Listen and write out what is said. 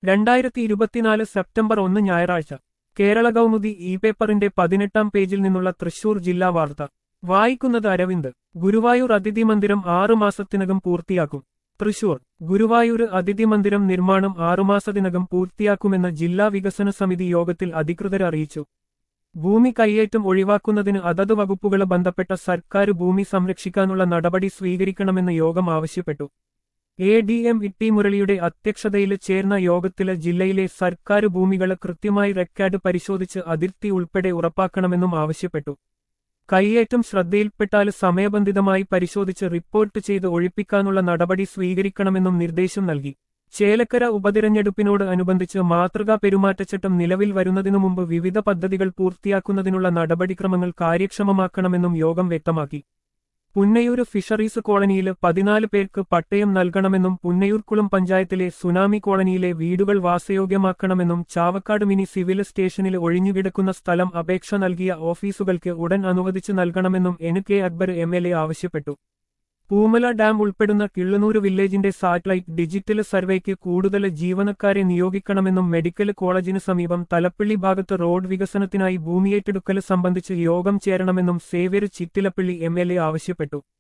രണ്ടായിരത്തി ഇരുപത്തിനാല് സെപ്റ്റംബർ ഒന്ന് ഞായറാഴ്ച കേരള കൗമുദി ഇ പേപ്പറിന്റെ പതിനെട്ടാം പേജിൽ നിന്നുള്ള തൃശൂർ ജില്ലാ വാർത്ത വായിക്കുന്നത് അരവിന്ദ് ഗുരുവായൂർ അതിഥി മന്ദിരം ആറുമാസത്തിനകം പൂർത്തിയാക്കും തൃശൂർ ഗുരുവായൂർ അതിഥി മന്ദിരം നിർമ്മാണം ആറുമാസത്തിനകം പൂർത്തിയാക്കുമെന്ന് ജില്ലാ വികസന സമിതി യോഗത്തിൽ അധികൃതർ അറിയിച്ചു ഭൂമി കൈയേറ്റം ഒഴിവാക്കുന്നതിന് അതത് വകുപ്പുകളെ ബന്ധപ്പെട്ട സർക്കാർ ഭൂമി സംരക്ഷിക്കാനുള്ള നടപടി സ്വീകരിക്കണമെന്ന് യോഗം ആവശ്യപ്പെട്ടു എ ഡി എം ഇട്ടി മുരളിയുടെ അധ്യക്ഷതയിൽ ചേർന്ന യോഗത്തില് ജില്ലയിലെ സർക്കാർ ഭൂമികളെ കൃത്യമായി റെക്കോർഡ് പരിശോധിച്ച് അതിർത്തി ഉൾപ്പെടെ ഉറപ്പാക്കണമെന്നും ആവശ്യപ്പെട്ടു കൈയേറ്റം ശ്രദ്ധയിൽപ്പെട്ടാൽ സമയബന്ധിതമായി പരിശോധിച്ച് റിപ്പോർട്ട് ചെയ്ത് ഒഴിപ്പിക്കാനുള്ള നടപടി സ്വീകരിക്കണമെന്നും നിർദ്ദേശം നൽകി ചേലക്കര ഉപതിരഞ്ഞെടുപ്പിനോട് അനുബന്ധിച്ച് മാതൃകാ പെരുമാറ്റച്ചട്ടം നിലവിൽ വരുന്നതിനു മുമ്പ് വിവിധ പദ്ധതികൾ പൂർത്തിയാക്കുന്നതിനുള്ള നടപടിക്രമങ്ങൾ കാര്യക്ഷമമാക്കണമെന്നും യോഗം വ്യക്തമാക്കി പുന്നയൂർ ഫിഷറീസ് കോളനിയിൽ പതിനാല് പേർക്ക് പട്ടയം നൽകണമെന്നും പുന്നയൂർക്കുളം പഞ്ചായത്തിലെ സുനാമി കോളനിയിലെ വീടുകൾ വാസയോഗ്യമാക്കണമെന്നും ചാവക്കാട് മിനി സിവിൽ സ്റ്റേഷനിൽ ഒഴിഞ്ഞുകിടക്കുന്ന സ്ഥലം അപേക്ഷ നൽകിയ ഓഫീസുകൾക്ക് ഉടൻ അനുവദിച്ചു നൽകണമെന്നും N K Akbar M L A ആവശ്യപ്പെട്ടു പൂമല ഡാം ഉൾപ്പെടുന്ന കിള്ളുനൂര് വില്ലേജിന്റെ സാറ്റലൈറ്റ് ഡിജിറ്റൽ സർവേക്ക് കൂടുതൽ ജീവനക്കാരെ നിയോഗിക്കണമെന്നും മെഡിക്കൽ കോളേജിന് സമീപം തലപ്പള്ളി ഭാഗത്ത് റോഡ് വികസനത്തിനായി ഭൂമിയേറ്റെടുക്കൽ സംബന്ധിച്ച് യോഗം ചേരണമെന്നും സേവ്യർ ചിറ്റിലപ്പള്ളി എം ആവശ്യപ്പെട്ടു